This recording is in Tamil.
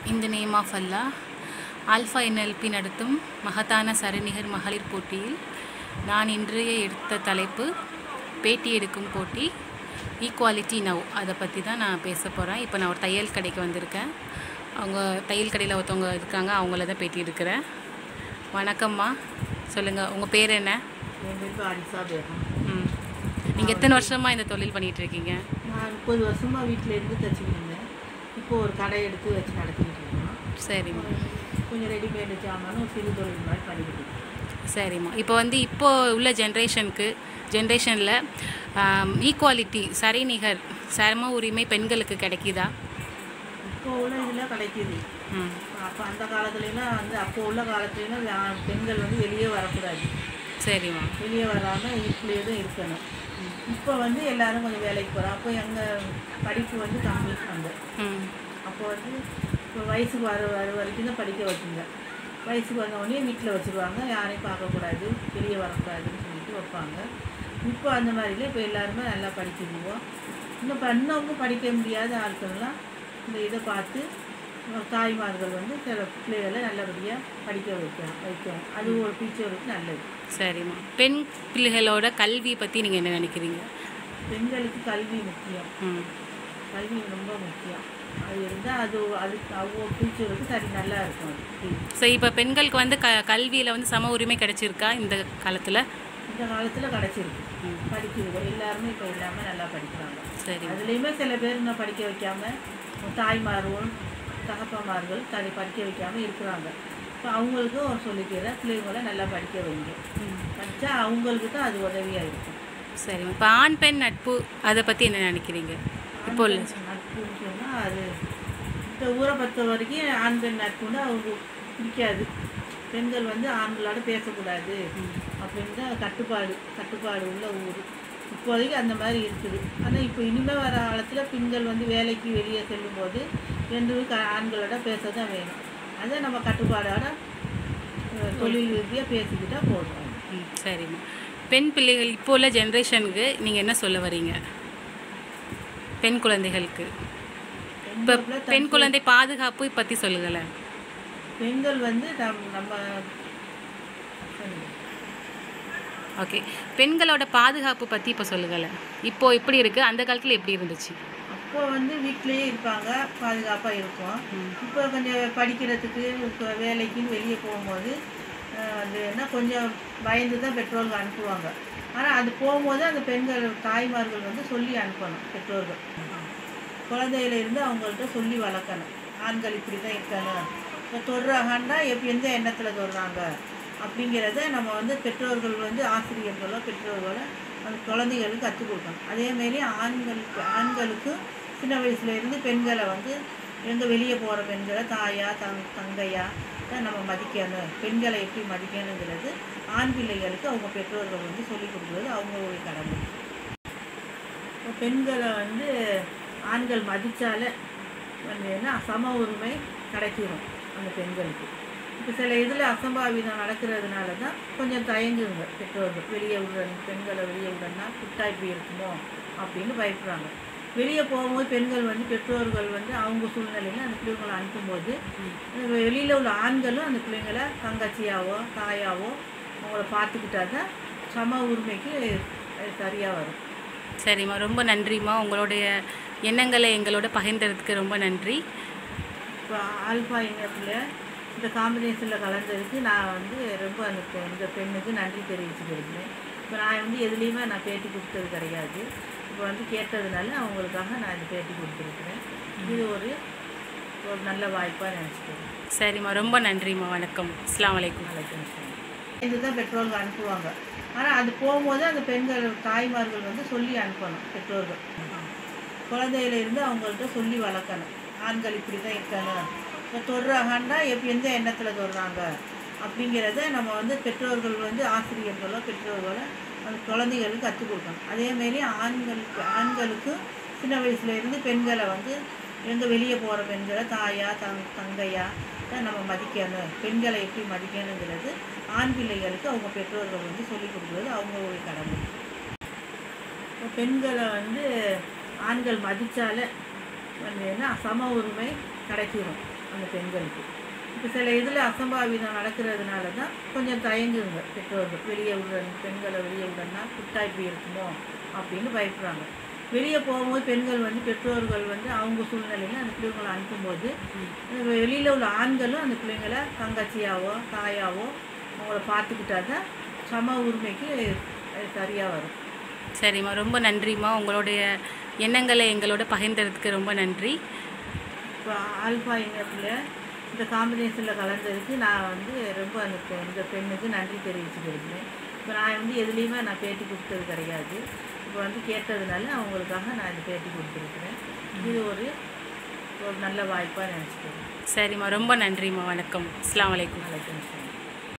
இந்த நேம் ஆஃப் அல்லா ஆல்ஃபா என்எல்பி நடத்தும் மகத்தான சரிநிகர் மகளிர் போட்டியில் நான் இன்றைய எடுத்த தலைப்பு பேட்டி எடுக்கும் போட்டி ஈக்குவாலிட்டி நவ் அதை பற்றி தான் நான் பேச போகிறேன் இப்போ நான் ஒரு தையல் கடைக்கு வந்திருக்கேன் அவங்க தையல் கடையில் ஒருத்தவங்க இருக்காங்க அவங்கள தான் பேட்டி எடுக்கிறேன் வணக்கம்மா சொல்லுங்கள் உங்கள் பேர் என்ன என் பேர் அரிசா பேகம் ம் நீங்கள் எத்தனை வருஷமாக இந்த தொழில் பண்ணிகிட்டு இருக்கீங்க நான் முப்பது வருஷமாக வீட்டில் இருந்து தைச்சிக்கிட்டு இருந்தேன் இப்போ ஒரு கடை எடுத்து வச்சு நடத்திக்கிட்டு இருக்கோம் சரிம்மா கொஞ்சம் ரெடிமேடு ஜாமானும் சிறு தொழில் மாதிரி பண்ணிக்கிட்டு இருக்கோம் சரிம்மா இப்போ வந்து இப்போ உள்ள ஜென்ரேஷனுக்கு ஜென்ரேஷனில் ஈக்குவாலிட்டி சரிநிகர் சம உரிமை பெண்களுக்கு கிடைக்குதா இப்போ உள்ள இதில் கிடைக்கிது ம் அப்போ அந்த காலத்துலலாம் வந்து அப்போ உள்ள காலத்துலலாம் யா- பெண்கள் வந்து வெளியே வரக்கூடாது சரிம்மா வெளியே வராமல் வீட்டிலேயே தான் இருக்கணும் இப்போ வந்து எல்லாரும் கொஞ்சம் வேலைக்கு போகிறோம் அப்போ எங்கள் படிப்பு வந்து கம்மி அந்த ம் அப்போ வந்து இப்போ வயசுக்கு வர வர வரைக்கும் தான் படிக்க வச்சுங்க வயசுக்கு வந்த உடனே வீட்டில் வச்சுருவாங்க யாரையும் பார்க்கக்கூடாது வெளியே வரக்கூடாதுன்னு சொல்லிட்டு வைப்பாங்க இப்போ அந்த மாதிரில இப்போ எல்லாருமே நல்லா படிச்சிருவோம் இன்னும் இப்போ இன்னமும் படிக்க முடியாத ஆட்கள்லாம் இந்த இதை பார்த்து அஹ் தாய்மார்கள் வந்து சில பிள்ளைகளை நல்லபடியாக படிக்க வைக்கலாம் வைக்கும் அது ஒரு டீச்சருக்கு நல்லது சரிம்மா பெண் பிள்ளைகளோட கல்வி பற்றி நீங்கள் என்ன நினைக்கிறீங்க பெண்களுக்கு கல்வி முக்கியம் ம் கல்வி ரொம்ப முக்கியம் அது இருந்தால் அது அதுக்கு அவ்வளோ டீச்சருக்கு சரி நல்லா இருக்கும் அது ஸோ இப்போ பெண்களுக்கு வந்து க கல்வியில் வந்து சம உரிமை கிடைச்சிருக்கா இந்த காலத்தில் இந்த காலத்தில் கிடச்சிருக்கு ம் படிக்கிறது எல்லாருமே இப்போ எல்லாமே நல்லா படிக்கிறாங்க சரி அதுலேயுமே சில பேர் இன்னும் படிக்க வைக்காம தாய்மார்கள் தகப்பமார்கள் தனி படிக்க வைக்காம இருக்கிறாங்க இப்போ அவங்களுக்கும் சொல்லிக்கிறேன் பிள்ளைங்களை நல்லா படிக்க வைங்க ம் படித்தா அவங்களுக்கு தான் அது உதவியாக இருக்கும் சரிம்மா இப்போ ஆண் பெண் நட்பு அதை பற்றி என்ன நினைக்கிறீங்க இப்போ உள்ள நட்புன்னு சொன்னால் அது இந்த ஊரை பொறுத்த வரைக்கும் ஆண் பெண் நட்புன்னு அவங்க பிடிக்காது பெண்கள் வந்து ஆண்களோட பேசக்கூடாது அப்படின்னு தான் கட்டுப்பாடு கட்டுப்பாடு உள்ள ஊர் இப்போதைக்கு அந்த மாதிரி இருக்குது ஆனால் இப்போ இனிமேல் வர காலத்தில் பெண்கள் வந்து வேலைக்கு வெளியே செல்லும்போது ரெண்டு பேரும் க- ஆண்களோட பேச தான் வேணும் அதை நம்ம கட்டுப்பாடோட அஹ், தொழில் ரீதியாக பேசிக்கிட்டா போதும் ம் சரிம்மா பெண் பிள்ளைகள் இப்போ உள்ள ஜென்ரேஷனுக்கு நீங்கள் என்ன சொல்ல வரீங்க பெண் குழந்தைகளுக்கு இப்போ பெண்களை பெண் குழந்தை பாதுகாப்பு பற்றி சொல்லுங்களேன் பெண்கள் வந்து நம் நம்ம சொல்லுங்க. ஓகே பெண்களோட பாதுகாப்பு பற்றி இப்போ சொல்லுங்களேன் இப்போ எப்படி இருக்குது அந்த காலத்தில் எப்படி இருந்துச்சு அப்போ வந்து வீட்டிலேயே இருப்பாங்க பாதுகாப்பாக இருக்கும் இப்போ கொஞ்சம் படிக்கிறதுக்கு இப்போ வேலைக்குன்னு வெளியே போகும்போது அஹ், வந்து என்ன கொஞ்சம் பயந்து தான் பெற்றோர்கள் அனுப்புவாங்க ஆனால் அது போகும்போது அந்த பெண்கள் தாய்மார்கள் வந்து சொல்லி அனுப்பணும் பெற்றோர்கள் குழந்தையில இருந்து அவங்கள்ட்ட சொல்லி வளர்க்கணும் ஆண்கள் இப்படி தான் இருக்கணும் இப்போ தொடுறாங்கன்னா எப் எந்த எண்ணத்தில் தொடுறாங்க அப்படிங்கிறத நம்ம வந்து பெற்றோர்கள் வந்து ஆசிரியர்களோ பெற்றோர்களோ அந்த குழந்தைகளுக்கு கற்றுக் கொடுக்கணும் அதேமாரி ஆண்களுக்கு ஆண்களுக்கும் சின்ன வயசுல இருந்து பெண்களை வந்து எங்கே வெளியே போகிற பெண்களை தாயா தங் தங்கையா தான் நம்ம மதிக்கணும் பெண்களை எப்படி மதிக்கணுங்கிறது ஆண் பிள்ளைகளுக்கு அவங்க பெற்றோர்கள் வந்து சொல்லிக் கொடுக்குறது அவங்களுடைய கடமை இப்போ பெண்களை வந்து ஆண்கள் மதித்தாலே வந்து என்ன சம உரிமை கிடைச்சிரும் அந்த பெண்களுக்கு இப்போ சில இதில் அசம்பாவிதம் நடக்கிறதுனால தான் கொஞ்சம் தயங்குங்க பெற்றோர்கள் வெளியே விடணும் பெண்களை வெளியே விடணும்னா குட்டா இப்படி இருக்குமோ அப்படின்னு பயப்படுறாங்க வெளியே போகும்போது பெண்கள் வந்து பெற்றோர்கள் வந்து அவங்க சூழ்நிலையில் அந்த பிள்ளைங்களை அனுப்பும்போது வெளியில் உள்ள ஆண்களும் அந்த பிள்ளைங்களை தங்கச்சியாவோ தாயாவோ அவங்கள பார்த்துக்கிட்டா தான் சம உரிமைக்கு சரியாக வரும் சரிம்மா ரொம்ப நன்றிம்மா உங்களுடைய எண்ணங்களை எங்களோட பகிர்ந்ததுக்கு ரொம்ப நன்றி இப்போ ஆல்ஃபா இனத்தில் இந்த காம்பினேஷனில் கலந்ததுக்கு நான் வந்து ரொம்ப அந்த பெ- இந்த பெண்ணுக்கு நன்றி தெரிவிச்சுக்கிறேன் இப்போ நான் வந்து எதுலேயுமே நான் பேட்டி கொடுத்தது கிடையாது இப்போ வந்து கேட்டதுனால அவங்களுக்காக நான் இந்த பேட்டி கொடுத்துருக்குறேன் இது ஒரு ஒரு நல்ல வாய்ப்பாக நினச்சிக்கிறேன் சரிம்மா ரொம்ப நன்றிம்மா வணக்கம் அஸ்ஸலாமு அலைக்கும் வணக்கம் இதுதான் பெற்றோர்கள் அனுப்புவாங்க ஆனால் அது போகும்போது அந்த பெண்கள் தாய்மார்கள் வந்து சொல்லி அனுப்பணும் பெற்றோர்கள் குழந்தையில இருந்து அவங்கள்ட்ட சொல்லி வளர்க்கணும் ஆண்கள் இப்படி தான் இருக்கணும் இப்போ தொடுறாங்கன்னா எப் எந்த எண்ணத்தில் தொடுறாங்க அப்படிங்கிறத நம்ம வந்து பெற்றோர்கள் வந்து ஆசிரியர்களோ பெற்றோர்களோ அந்த குழந்தைகளுக்கு கற்றுக் கொடுக்கணும் அதேமாரி ஆண்களுக்கு ஆண்களுக்கும் சின்ன வயசுல இருந்து பெண்களை வந்து எங்கே வெளியே போகிற பெண்களை தாயா தங் தங்கையா தான் நம்ம மதிக்கணும் பெண்களை எப்படி மதிக்கணுங்கிறது ஆண் பிள்ளைகளுக்கு அவங்க பெற்றோர்கள் வந்து சொல்லிக் கொடுக்குறது அவங்களுடைய கடமை இப்போ பெண்களை வந்து ஆண்கள் மதித்தாலே வந்து என்ன சம உரிமை கிடைச்சிரும் அந்த பெண்களுக்கு இப்போ சில இதில் அசம்பாவிதம் நடக்கிறதுனால தான் கொஞ்சம் தயங்குங்க பெற்றோர்கள் வெளியே விடுற பெண்களை வெளியே விடணும்னா குட்டா இப்படி இருக்குமோ அப்படின்னு பயப்படுறாங்க வெளியே போகும்போது பெண்கள் வந்து பெற்றோர்கள் வந்து அவங்க சூழ்நிலையில் அந்த பிள்ளைங்களை அனுப்பும்போது வெளியில் உள்ள ஆண்களும் அந்த பிள்ளைங்களை தங்கச்சியாவோ தாயாவோ அவங்கள பார்த்துக்கிட்டா தான் சம உரிமைக்கு அது சரியாக வரும் சரிம்மா ரொம்ப நன்றிம்மா உங்களுடைய எண்ணங்களை எங்களோட பகிர்ந்ததுக்கு ரொம்ப நன்றி இப்போ ஆல்ஃபா இனத்தில் இந்த காம்பினேஷனில் கலந்ததுக்கு நான் வந்து ரொம்ப அந்த பெ- இந்த பெண்ணுக்கு நன்றி தெரிவிச்சுக்கிறேன் இப்போ நான் வந்து எதுலேயுமே நான் பேட்டி கொடுத்தது கிடையாது இப்போ வந்து கேட்டதுனால அவங்களுக்காக நான் இந்த பேட்டி கொடுத்துருக்குறேன் இது ஒரு ஒரு நல்ல வாய்ப்பாக நினச்சிக்கிறேன் சரிம்மா ரொம்ப நன்றிம்மா வணக்கம் அஸ்ஸலாமு அலைக்கும் வணக்கம்